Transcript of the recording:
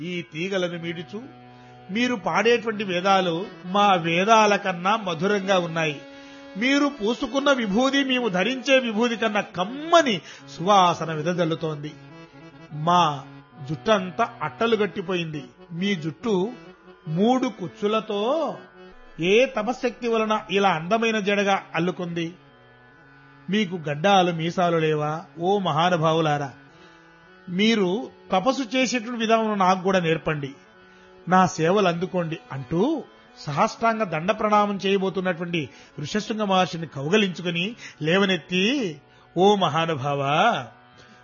ఈ తీగలను మీడుచు మీరు పాడేటువంటి వేదాలు మా వేదాల కన్నా మధురంగా ఉన్నాయి మీరు పూసుకున్న విభూది మేము ధరించే విభూది కన్నా కమ్మని సువాసన విదజల్లుతోంది మా జుట్టంతా అట్టలు గట్టిపోయింది మీ జుట్టు మూడు కుచ్చులతో ఏ తపశక్తి వలన ఇలా అందమైన జడగా అల్లుకుంది మీకు గడ్డాలు మీసాలు లేవా ఓ మహానుభావులారా మీరు తపస్సు చేసేటువంటి విధానం నాకు కూడా నేర్పండి నా సేవలు అందుకోండి అంటూ సహస్రాంగ దండ ప్రణామం చేయబోతున్నటువంటి ఋషశృంగ మహర్షిని కౌగలించుకుని లేవనెత్తి ఓ మహానుభావా